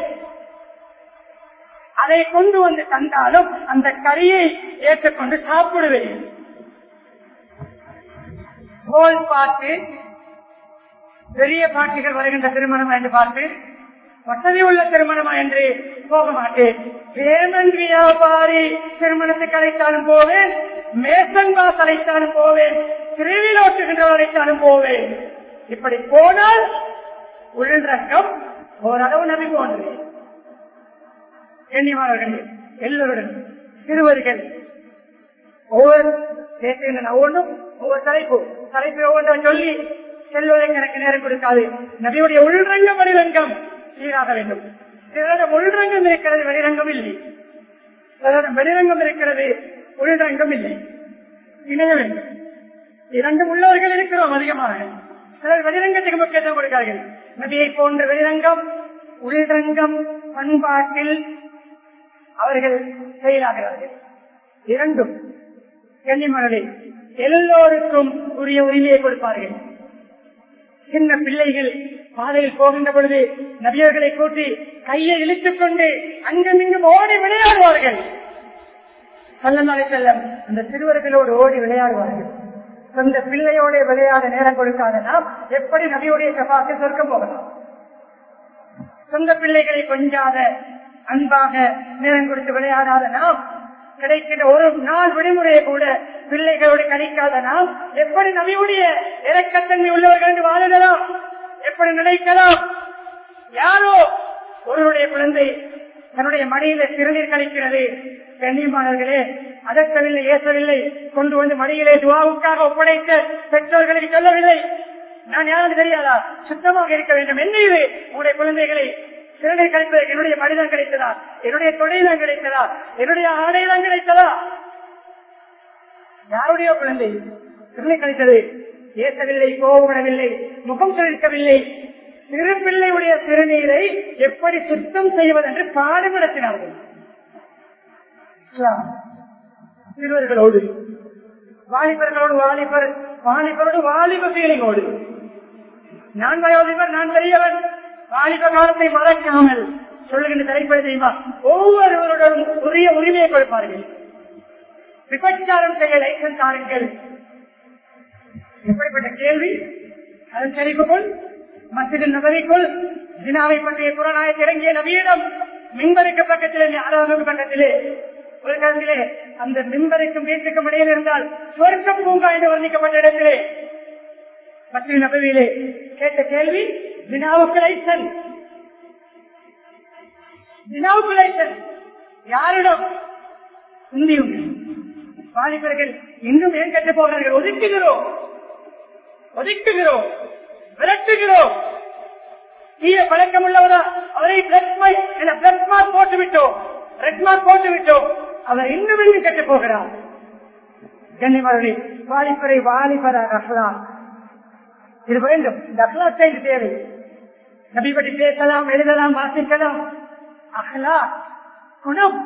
அதை கொண்டு வந்து தந்தாலும் அந்த கறியை ஏற்றுக்கொண்டு சாப்பிடுவேன் கோல் பார்த்து பெரிய பாட்டிகள் வருகின்ற திருமணம் என்று பார்த்து வசதி உள்ள திருமணமா என்று போக மாட்டேன் பேமன் வியாபாரி திருமணத்துக்கு அழைத்தாலும் போவேன் மேசன் பாஸ் அழைத்தாலும் போவேன் திருவில் ஓட்டுகின்றவர் அழைத்தாலும் போவேன் இப்படி போனால் உள்ளரங்கம் ஓரளவு நபி போன்று எண்ணியமானவர்கள் எல்லோருடன் சிறுவர்கள் ஒவ்வொரு பேசுகின்ற ஒவ்வொன்றும் ஒவ்வொரு தலைப்பு தலைப்பு ஒவ்வொன்றை சொல்லி செல்வதற்கு எனக்கு நேரம் கொடுக்காது நபியுடைய உள்ரங்க வெளிரங்கம் சீராக வேண்டும் சிலரிடம் உள்ரங்கம் இருக்கிறது வெளிரங்கம் இல்லை சிலரிடம் வெளிரங்கம் இருக்கிறது உள்ரங்கம் இல்லை இணைய வேண்டும் இரண்டும் உள்ளவர்கள் இருக்கிறோம் அதிகமாக சிலர் வெளிரங்கத்துக்கு முக்கியத்துவம் கொடுக்கிறார்கள் நபியை போன்ற வெளிரங்கம் உள்ரங்கம் பண்பாட்டில் அவர்கள் செயலாகிறார்கள் இரண்டும் கன்னிமணலை எல்லோருக்கும் உரிய உரிமையை கொடுப்பார்கள் சின்ன பிள்ளைகள் பாதையில் போகின்ற பொழுது நபியர்களை கூட்டி கையை இழுத்துக் கொண்டு அங்கும் இங்கும் ஓடி விளையாடுவார்கள் சல்லமாலை செல்லம் அந்த சிறுவர்களோடு ஓடி விளையாடுவார்கள் சொந்த பிள்ளையோட விளையாட நேரம் கொடுக்காத நாம் எப்படி நபியுடைய சபாக்கு சொர்க்கம் போகலாம் சொந்த பிள்ளைகளை கொஞ்சாத அன்பாக நேரம் கொடுத்து விளையாடாத நாம் கிடைக்கின்ற ஒரு நாள் விடுமுறையை கூட பிள்ளைகளோடு கணிக்காத நாம் எப்படி நபியுடைய இறக்கத்தன்மை உள்ளவர்கள் என்று வாழலாம் எப்படி நினைக்கலாம் யாரோ ஒருவருடைய குழந்தை தன்னுடைய மடியில சிறுநீர் கழிக்கிறது கண்ணியமானவர்களே அதற்கவில்லை ஏசவில்லை கொண்டு வந்து மடியிலே துவாவுக்காக ஒப்படைத்த பெற்றோர்களுக்கு சொல்லவில்லை நான் யாரும் தெரியாதா சுத்தமாக இருக்க வேண்டும் என்ன இது உங்களுடைய குழந்தைகளை சிறுநீர் கழிப்பதற்கு என்னுடைய மனிதன் கிடைத்ததா என்னுடைய தொழில்தான் கிடைத்ததா என்னுடைய ஆடைதான் கிடைத்ததா யாருடைய குழந்தை சிறுநீர் கழித்தது ஏசவில்லை கோபப்படவில்லை முகம் செலுத்தவில்லை சிறு பிள்ளையுடைய சிறுநீரை எப்படி சுத்தம் செய்வதென்று பாடம் நடத்தினார்கள் இஸ்லாம் சிறுவர்களோடு வாலிபர்களோடு வாலிபர் வாலிபரோடு வாலிப ஃபீலிங்கோடு நான் வயோதிபர் நான் பெரியவன் வாலிப காலத்தை மறக்காமல் சொல்லுகின்ற தலைப்பை தெரியுமா ஒவ்வொருவருடன் உரிய உரிமையை கொடுப்பார்கள் விபச்சாரம் செய்ய லைசன்ஸ் தாருங்கள் எப்படிப்பட்ட கேள்வி அதன் சரிவுக்குள் மசிதில் நபரிக்குள் ஜினாவை பற்றிய புறநாயக் இறங்கிய நபியிடம் மின்பருக்கு பக்கத்திலே ஆறாவது கண்டத்திலே ஒரு காலத்திலே அந்த மின்பருக்கும் வீட்டுக்கும் இடையில் இருந்தால் சொர்க்க பூங்கா என்று வர்ணிக்கப்பட்ட இடத்திலே மசிதில் நபவியிலே கேட்ட கேள்வி ஜினாவுக்கு லைசன்ஸ் ஜினாவுக்கு லைசன்ஸ் யாரிடம் இந்தியும் வாலிபர்கள் இன்னும் ஏன் கெட்டு போகிறார்கள் ஒதுக்குகிறோம் ஒதுக்குகிறோம் விரட்டுகிறோம் தீய பழக்கம் உள்ளவரா அவரை பிளட் மார்க் போட்டு விட்டோம் ரெட் மார்க் போட்டு விட்டோம் அவர் இன்னும் இன்னும் கெட்டு போகிறார் கண்ணிமரளி வாலிபரை வாலிபராக அஹ்லாம் இது வேண்டும் இந்த அஹ்லாத்தை இது தேவை நபி பற்றி பேசலாம் எழுதலாம் வாசிக்கலாம் அஹ்லா குணம்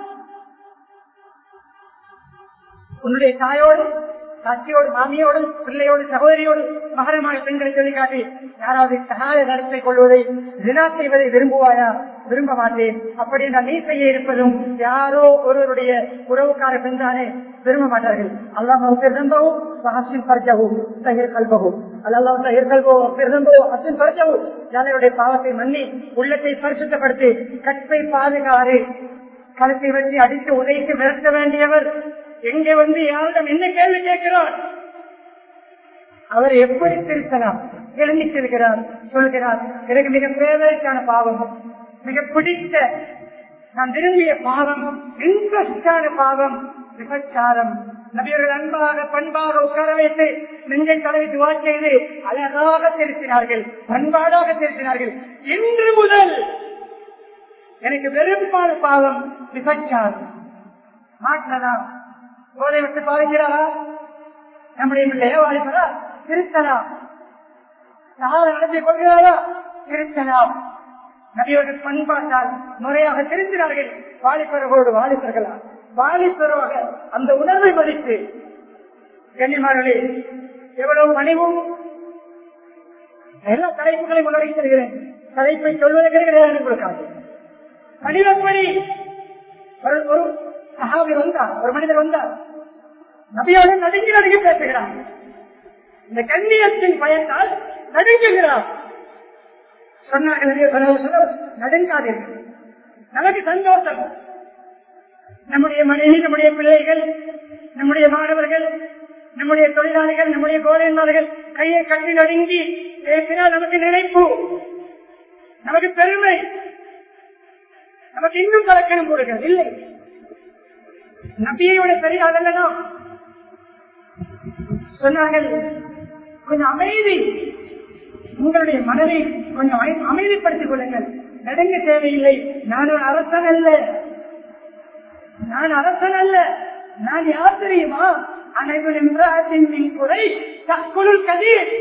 உன்னுடைய தாயோடு சாட்சியோடு மாமியோடு பிள்ளையோடு சகோதரியோடு மகரமான பெண்களை சொல்லி காட்டி யாராவது சகாய நடத்தை கொள்வதை தினா செய்வதை விரும்புவாயா விரும்ப மாட்டேன் அப்படி நான் நீ செய்ய இருப்பதும் யாரோ ஒருவருடைய உறவுக்கார பெண்தானே விரும்ப மாட்டார்கள் அல்லாஹ் பிறந்தவும் ஹசின் பர்ஜவும் தயிர் கல்பவும் அல்லாஹ் தயிர் கல்போ பிறந்தோ ஹசின் பர்ஜவும் யானையுடைய பாவத்தை மன்னி உள்ளத்தை பரிசுத்தப்படுத்தி கற்பை பாதுகாறு கழுத்தை வச்சு அடித்து உதைத்து விரட்ட வேண்டியவர் எங்கே வந்து யாரிடம் என்ன கேள்வி கேட்கிறார் அவர் எப்படி திருத்தலாம் எழுந்தி செல்கிறார் சொல்கிறார் எனக்கு மிக பேவரைக்கான பாவம் மிக பிடித்த நான் விரும்பிய பாவம் இன்ட்ரெஸ்டான பாவம் விபச்சாரம் நபியர்கள் அன்பாக பண்பாக உட்கார வைத்து நெஞ்சை தலைவி துவா செய்து அழகாக திருத்தினார்கள் பண்பாடாக திருத்தினார்கள் இன்று முதல் எனக்கு வெறுப்பான பாவம் விபச்சாரம் மாற்றலாம் போதை விட்டு பாருங்கிறாரா நம்முடைய பிள்ளைய வாலிபரா திருத்தலாம் யாரை நடத்தி கொள்கிறாரா திருத்தலாம் நபியோர்கள் பண்பாட்டால் முறையாக திருத்தினார்கள் வாலிபர்களோடு வாலிபர்களா வாலிபரோட அந்த உணர்வை மதித்து கண்ணிமார்களே எவ்வளவு பணிவும் எல்லா தலைப்புகளையும் உணர்ச்சி தருகிறேன் தலைப்பை சொல்வதற்கு கிடையாது கொடுக்காது பணிவப்படி ஒரு ஒரு சகாவி வந்தார் ஒரு மனிதர் வந்தார் நபியோட நடுங்கி நடுங்கி பேசுகிறார் இந்த கண்ணியத்தின் பயத்தால் நடுங்குகிறார் சொன்னார்கள் நடுங்காதீர்கள் நமக்கு சந்தோஷம் நம்முடைய மனைவி நம்முடைய பிள்ளைகள் நம்முடைய மாணவர்கள் நம்முடைய தொழிலாளிகள் நம்முடைய கோலையாளர்கள் கையை கட்டி நடுங்கி பேசினால் நமக்கு நினைப்பு நமக்கு பெருமை நமக்கு இன்னும் கலக்கணம் போடுகிறது இல்லை நபியோட பெரிய அதல்லனா சொன்னார்கள் கொஞ்சம் அமைதி உங்களுடைய மனதை கொஞ்சம் அமைதிப்படுத்திக் கொள்ளுங்கள் நடுங்க தேவையில்லை நான் ஒரு அரசன் அல்ல நான் அரசன் அல்ல நான் யார் தெரியுமா அனைவரும் குறை தற்கொள் கதிர்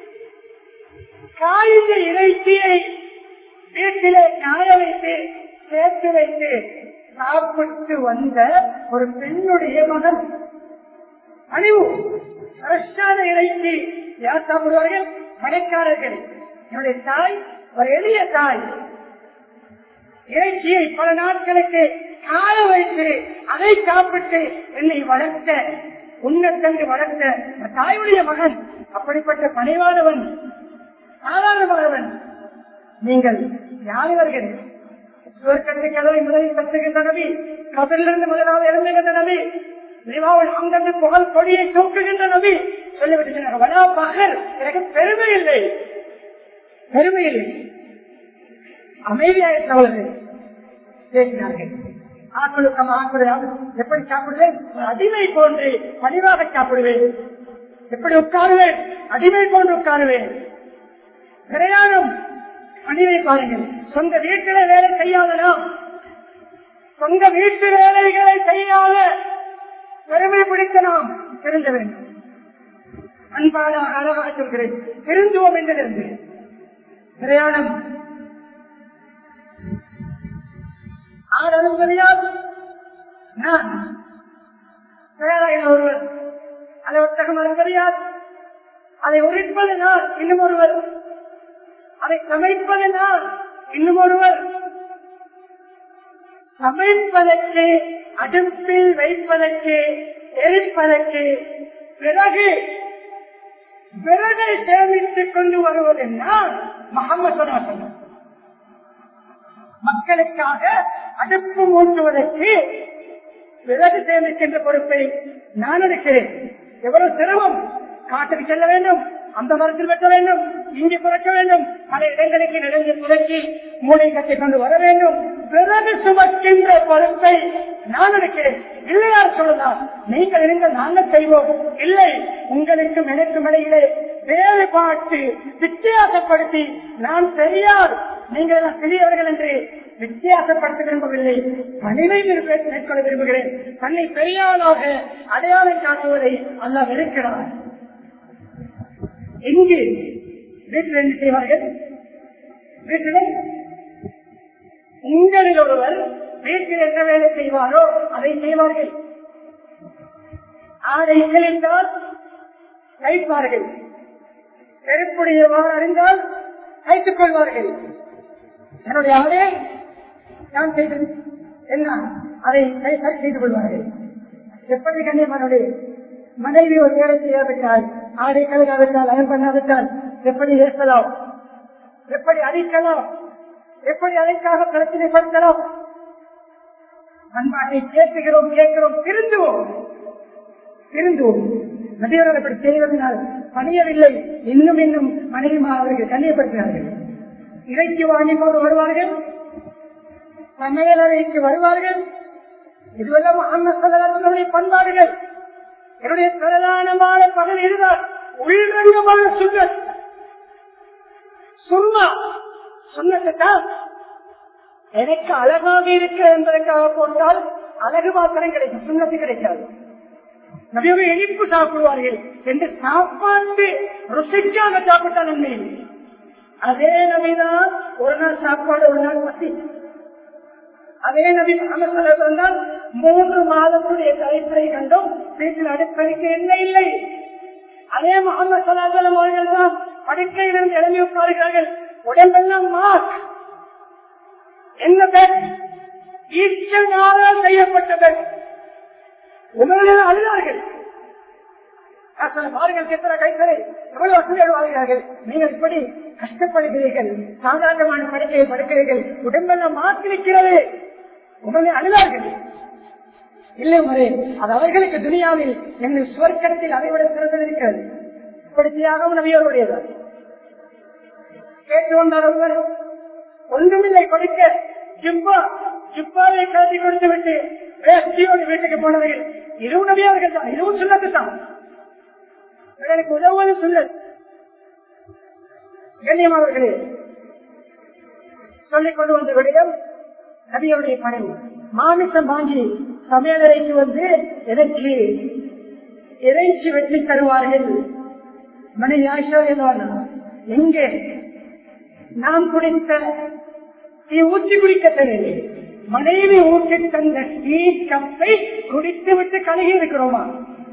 காய்ந்த இறைச்சியை வீட்டிலே காய வைத்து சேர்த்து வைத்து சாப்பிட்டு வந்த ஒரு பெண்ணுடைய மகன் அணிவு அரசான இறைச்சி யார் சாப்பிடுவார்கள் மடைக்காரர்கள் என்னுடைய தாய் ஒரு எளிய தாய் இறைச்சியை பல நாட்களுக்கு காய வைத்து அதை சாப்பிட்டு என்னை வளர்த்த உன்னத்தன்று வளர்த்த தாயுடைய மகன் அப்படிப்பட்ட பணிவானவன் சாதாரணமானவன் நீங்கள் யாரிவர்கள் சுவர்க்கத்தை கதவை முதலில் தட்டுகின்ற நபி கபிலிருந்து முதலாவது இறந்துகின்ற நபி நிவாவில் அங்கன்று புகழ் கொடியை தூக்குகின்ற நபி சொல்லிவிட்டு வடா பகர் எனக்கு பெருமை இல்லை பெருமை இல்லை அமைதியாக தவறு பேசினார்கள் ஆக்களுக்கம் ஆக்குடையால் எப்படி சாப்பிடுவேன் ஒரு அடிமை போன்று பணிவாக சாப்பிடுவேன் எப்படி உட்காருவேன் அடிமை போன்று உட்காருவேன் பிரயாணம் பணிவை பாருங்கள் சொந்த வீட்டில வேலை செய்யாத நாம் சொந்த வீட்டு வேலைகளை செய்யாத பெருமை பிடித்த நாம் திருந்த வேண்டும் அன்பான அழகாக சொல்கிறேன் திருந்துவோம் என்றிருந்து பிரயாணம் ஆடலும் தெரியாது நான் தயாராகின ஒருவர் அதை ஒட்டகம் தெரியாது அதை உரிப்பது நான் இன்னும் ஒருவர் அதை சமைப்பது நான் இன்னும் ஒருவர் சமைப்பதற்கு அடுப்பில் வைப்பதற்கு எரிப்பதற்கு பிறகு விறகை சேமித்துக் கொண்டு வருவது நான் முகமது சொன்ன மக்களுக்காக அடுப்பு மூட்டுவதற்கு விறகு சேமிக்கின்ற பொறுப்பை நான் எடுக்கிறேன் எவ்வளவு சிரமம் காட்டுக்கு செல்ல வேண்டும் அந்த மரத்தில் வெட்ட வேண்டும் இங்கே பிறக்க வேண்டும் பல இடங்களுக்கு நடந்து புரட்சி மூளை கட்டிக் கொண்டு வர வேண்டும் விறகு சுமக்கின்ற பொறுப்பை நான் எடுக்கிறேன் இல்லையார் சொல்லலாம் நீங்கள் இருங்கள் நாங்கள் செய்வோம் இல்லை உங்களுக்கும் எனக்கும் இடையிலே வேறுபாட்டு வித்தியாசப்படுத்தி நான் பெரியார் நீங்கள் எல்லாம் பெரியவர்கள் என்று வித்தியாசப்படுத்த விரும்பவில்லை பணிவை மேற்கொள்ள விரும்புகிறேன் தன்னை பெரியாளாக அடையாளம் காட்டுவதை அல்ல வெறுக்கிறார் எங்கு வீட்டில் என்ன செய்வார்கள் வீட்டில் உங்களில் ஒருவர் வீட்டில் என்ன வேலை செய்வாரோ அதை செய்வார்கள் ஆடை என்றால் கைப்பார்கள் செருப்புடையவாறு அறிந்தால் கைத்துக் கொள்வார்கள் என்னுடைய ஆடை நான் செய்தது என்ன அதை கை சரி செய்து கொள்வார்கள் எப்படி கண்ணியமானுடைய மனைவி ஒரு வேலை செய்யாவிட்டால் ஆடை கழுகாவிட்டால் அயம் பண்ணாவிட்டால் எப்படி ஏற்பலாம் எப்படி அழிக்கலாம் எப்படி அதற்காக பிரச்சனைப்படுத்தலாம் பண்பாட்டை கேட்கிறோம் கேட்கிறோம் திருந்துவோம் திருந்துவோம் நடிகர்கள் அப்படி செய்வதனால் பணியவில்லை இன்னும் இன்னும் மனைவி அவர்கள் கண்ணியப்படுத்தினார்கள் இறைச்சி வாங்கி கொண்டு வருவார்கள் சமையலறைக்கு வருவார்கள் இதுவெல்லாம் அன்னசலனுடைய பண்பாடுகள் என்னுடைய பிரதானமான பகல் இதுதான் உள்ரங்கமான சுண்ணத் சுண்ணா சுண்ணத்தான் எனக்கு அழகாக இருக்க என்பதற்காக போட்டால் அழகு மாத்திரம் கிடைக்கும் சுண்ணத்து கிடைக்காது நபியோக இனிப்பு சாப்பிடுவார்கள் என்று சாப்பாட்டு ருசிக்காக சாப்பிட்டால் நன்மை அதே நபிதான் ஒரு நாள் சாப்பாடு ஒரு நாள் பசி அதே நபி முகமது வந்தால் மூன்று மாதத்துடைய தலைப்பை கண்டும் வீட்டில் அடுப்பறிக்க என்ன இல்லை அதே முகமது சலாசலம் அவர்கள் தான் படுக்கையிலிருந்து எழுதி உட்காருகிறார்கள் உடம்பெல்லாம் மாஸ்க் என்ன பெண் ஈச்சனால செய்யப்பட்ட பெண் உங்களிடம் அழுதார்கள் பாருங்கள் சித்திர கைத்தரை எவ்வளவு வசதி வாழ்கிறார்கள் நீங்கள் இப்படி கஷ்டப்படுகிறீர்கள் சாதாரணமான படுக்கையை படுக்கிறீர்கள் உடம்பெல்லாம் மாற்றிருக்கிறது உடனே அழுதார்கள் இல்லை முறை அது அவர்களுக்கு துனியாவில் எங்கள் சுவர்க்கத்தில் அதை விட சிறந்தது இருக்கிறது இப்படியாகவும் நபியோருடையதான் கேட்டு வந்தார் ஒருவர் ஒன்றுமில்லை கொடுக்க ஜிப்பா ஜிப்பாவை கலத்தி கொடுத்து விட்டு வேஷ்டியோடு வீட்டுக்கு போனவர்கள் இதுவும் நபியவர்கள் தான் இதுவும் சுண்ணத்து தான் இவர்களுக்கு உதவுவது சுண்ணத் கண்ணியமானவர்களே சொல்லிக் கொண்டு வந்த விடயம் நபியோடைய பணம் மாமிசம் வாங்கி சமையலறைக்கு வந்து எனக்கு இறைச்சி வெற்றி தருவார்கள் மனைவி ஆஷா எங்கே நாம் குடித்த டீ ஊற்றி குடிக்க தெரியல மனைவி ஊற்றி தந்த டீ கப்பை குடித்து விட்டு கழுகி இருக்கிறோமா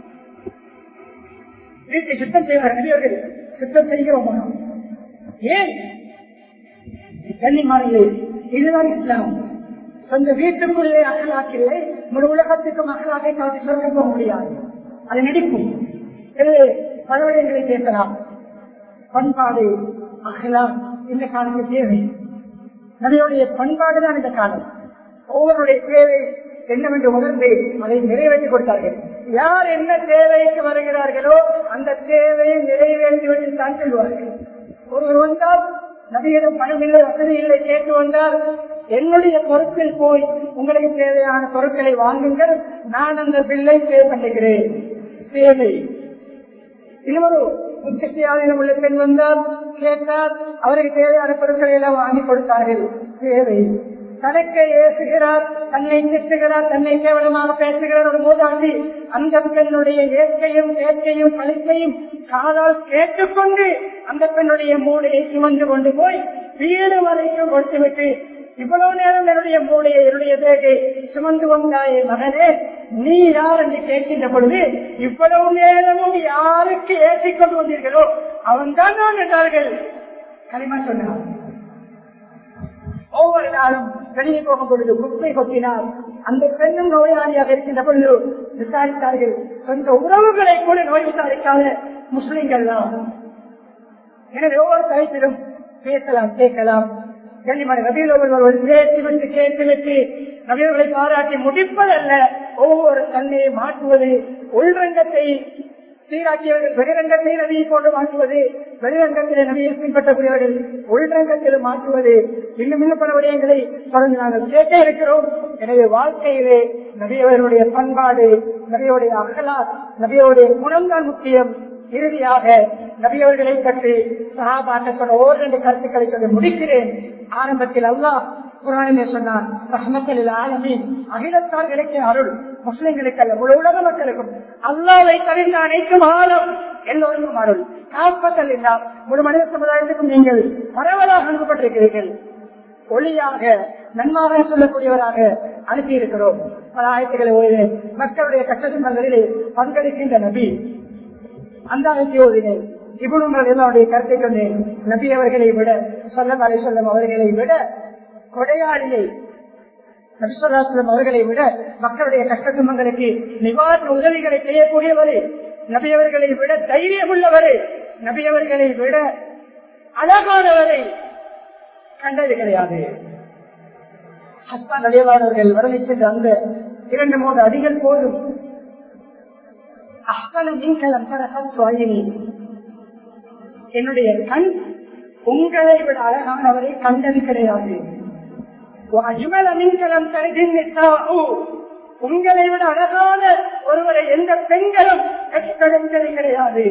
வீட்டை சுத்தம் செய்வார் நபியர்கள் சுத்தம் செய்கிறோமா ஏன் கன்னிமாரிலே இதுதான் இஸ்லாம் சொந்த வீட்டுக்குள்ளே அகலாக்கில்லை முழு உலகத்துக்கும் அகலாக்கை காட்டி சொல்ல போக முடியாது அது நடிக்கும் எனவே பல விடயங்களை பேசலாம் பண்பாடு அகலாம் இந்த காலத்தில் தேவை நபியுடைய பண்பாடு தான் இந்த காலம் ஒவ்வொருடைய தேவை என்னவென்று உணர்ந்து அதை நிறைவேற்றி கொடுத்தார்கள் யார் என்ன தேவைக்கு வருகிறார்களோ அந்த தேவையை நிறைவேற்றிவிட்டு தான் செல்வார்கள் ஒருவர் வந்தால் நபியிடம் பணம் இல்லை வசதி இல்லை கேட்டு வந்தால் என்னுடைய பொருட்கள் போய் உங்களுக்கு தேவையான பொருட்களை வாங்குங்கள் நான் அந்த பில்லை பே பண்ணுகிறேன் தேவை இன்னொரு முக்கியாதீனம் உள்ள பெண் வந்தால் கேட்டால் அவருக்கு தேவையான பொருட்களை எல்லாம் வாங்கி கொடுத்தார்கள் தேவை தனக்கை ஏசுகிறார் தன்னை திட்டுகிறார் தன்னை கேவலமாக பேசுகிறார் ஒரு மூதாண்டி அந்த பெண்ணுடைய ஏற்கையும் ஏற்கையும் பழிக்கையும் காதால் கேட்டுக்கொண்டு அந்த பெண்ணுடைய மூளையை சுமந்து கொண்டு போய் வீடு வரைக்கும் கொடுத்துவிட்டு இவ்வளவு நேரம் என்னுடைய மூளையை என்னுடைய தேகை சுமந்து வந்தாயே மகனே நீ யார் என்று கேட்கின்ற பொழுது இவ்வளவு நேரமும் யாருக்கு ஏற்றிக் கொண்டு வந்தீர்களோ அவன் தான் நான் என்றார்கள் களிமா சொன்னார் ஒவ்வொரு நாளும் வெளியே போகும் பொழுது குப்பை கொட்டினார் அந்த பெண்ணும் நோயாளியாக இருக்கின்ற பொழுது விசாரித்தார்கள் கொஞ்சம் உறவுகளை கூட நோய் விசாரிக்காத முஸ்லிம்கள் தான் எனவே ஒவ்வொரு தலைப்பிலும் பேசலாம் கேட்கலாம் கண்ணிமணி நபியில் ஒருவர் பேசி விட்டு கேட்டு விட்டு நபியர்களை பாராட்டி முடிப்பதல்ல ஒவ்வொரு தன்மையை மாற்றுவது உள்ரங்கத்தை சீராக்கியவர்கள் வெளிரங்கத்தை நபியை கொண்டு மாற்றுவது வெளிரங்கத்திலே நபியை பின்பற்றக்கூடியவர்கள் உள்ரங்கத்தில் மாற்றுவது இன்னும் இன்னும் பல விடயங்களை தொடர்ந்து நாங்கள் கேட்டே இருக்கிறோம் எனவே வாழ்க்கையிலே நபியவர்களுடைய பண்பாடு நபியுடைய அகலா நபியுடைய குணம்தான் முக்கியம் இறுதியாக நபியவர்களை பற்றி சகாபாட்ட சொன்ன ஓரிரண்டு கருத்துக்களை சொல்லி முடிக்கிறேன் ஆரம்பத்தில் அல்லாஹ் குரானிலே சொன்னான் ரஹமத்தலில் ஆலமி அகிலத்தார்களுக்கு அருள் முஸ்லிம்களுக்கு அல்ல முழு உலக மக்களுக்கும் அல்லாவை தவிர்ந்த அனைத்தும் ஆழம் எல்லோருக்கும் அருள் காப்பத்தல் இல்லா முழு மனித சமுதாயத்துக்கும் நீங்கள் பரவலாக அனுப்பப்பட்டிருக்கிறீர்கள் ஒளியாக நன்மாக சொல்லக்கூடியவராக அனுப்பி இருக்கிறோம் பல ஆயத்துக்களை ஓய்வு மக்களுடைய கட்டத்தின்பங்களிலே பங்களிக்கின்ற நபி அந்த ஆயத்தியோதினை இவனுங்கள் எல்லாருடைய கருத்தை கொண்டேன் நபி அவர்களை விட சொல்லம் அலை சொல்லம் அவர்களை விட கொடையாளியை நபிசுல்லாஸ்லம் அவர்களை விட மக்களுடைய கஷ்ட துன்பங்களுக்கு நிவாரண உதவிகளை செய்யக்கூடியவரே நபியவர்களை விட தைரியம் உள்ளவரே நபியவர்களை விட அழகானவரை கண்டது கிடையாது ஹஸ்பான் அடைவாளர்கள் வரலிச்சென்ற அந்த இரண்டு மூன்று அடிகள் போதும் அஹ்கன நீங்களும் தரசத்வாயினி என்னுடைய கண் உங்களை விட அழகானவரை கண்டது கிடையாது உங்களை விட அழகான ஒருவரை எந்த பெண்களும் கட்டெடுத்தது கிடையாது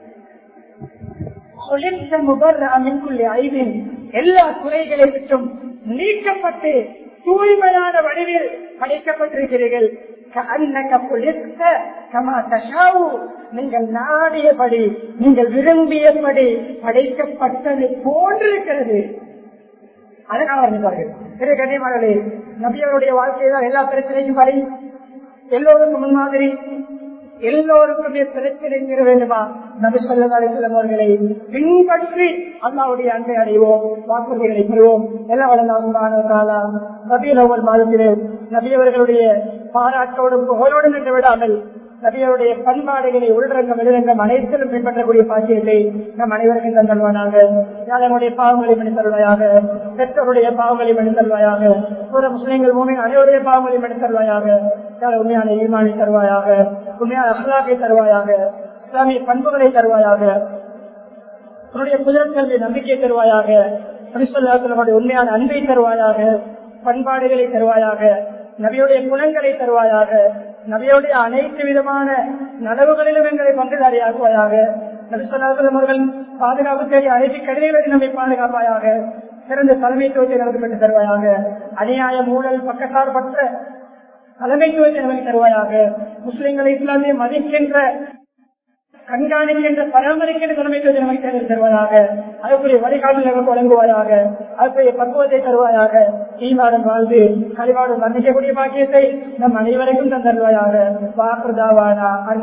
ஐவின் எல்லா குறைகளை விட்டும் நீக்கப்பட்டு தூய்மையான வடிவில் படைக்கப்பட்டிருக்கிறீர்கள் நீங்கள் நாடியபடி நீங்கள் விரும்பியபடி படைக்கப்பட்டது போன்றிருக்கிறது அதனால இருந்தார்கள் திரு கண்ணியமானே நபியருடைய வாழ்க்கைதான் எல்லா பிரச்சனைக்கும் வழி எல்லோருக்கும் முன்மாதிரி எல்லோருக்குமே பிரச்சனை தீர வேண்டுமா நபி சொல்லம் அவர்களை பின்பற்றி அல்லாவுடைய அன்பை அடைவோம் வாக்குறுதிகளை பெறுவோம் எல்லா வளர்ந்தாலும் நபியில் ஒவ்வொரு மாதத்திலே நபியவர்களுடைய பாராட்டோடும் புகழோடும் நின்று விடாமல் நபியருடைய பண்பாடுகளை உள்ரங்கம் வெளிரங்கம் அனைத்திலும் பின்பற்றக்கூடிய பாக்கியத்தை நம் அனைவருக்கும் தந்தல்வானாக யாருடைய பாவங்களை மணி தருவாயாக பெற்றோருடைய பாவங்களை மணி தருவாயாக ஒரு முஸ்லீம்கள் மூமின் அனைவருடைய பாவங்களை மணி தருவாயாக யார் உண்மையான ஈமானை தருவாயாக உண்மையான அகலாக்கை தருவாயாக இஸ்லாமிய பண்புகளை தருவாயாக உன்னுடைய குதிரக்கல்வி நம்பிக்கை தருவாயாக பரிசுல்லாசனோட உண்மையான அன்பை தருவாயாக பண்பாடுகளை தருவாயாக நபியுடைய குணங்களை தருவாயாக நபியுடைய அனைத்து விதமான நலவுகளிலும் எங்களை பங்குதாரியாக்குவாயாக நபிசல்லாசலம் அவர்கள் பாதுகாப்பு தேடி அனைத்து கருவிகளுக்கு நம்மை பாதுகாப்பாயாக சிறந்த தலைமைத்துவத்தை நமக்கு பெற்று தருவாயாக அநியாய ஊழல் பக்கசார்பற்ற தலைமைத்துவத்தை நமக்கு தருவாயாக முஸ்லிம்களை இஸ்லாமிய மதிக்கின்ற கண்காணிக்கின்ற பராமரிக்கின்ற தலைமைத்துவத்தை நமக்கு தேர்தல் தருவதாக அதுக்குரிய வழிகாட்டல் நமக்கு வழங்குவாயாக அதுக்குரிய பக்குவத்தை தருவாயாக ஈமாடன் வாழ்ந்து கழிவாடும் வந்திக்கக்கூடிய பாக்கியத்தை நம் அனைவருக்கும் தந்தருவாயாக வாக்குதாவானா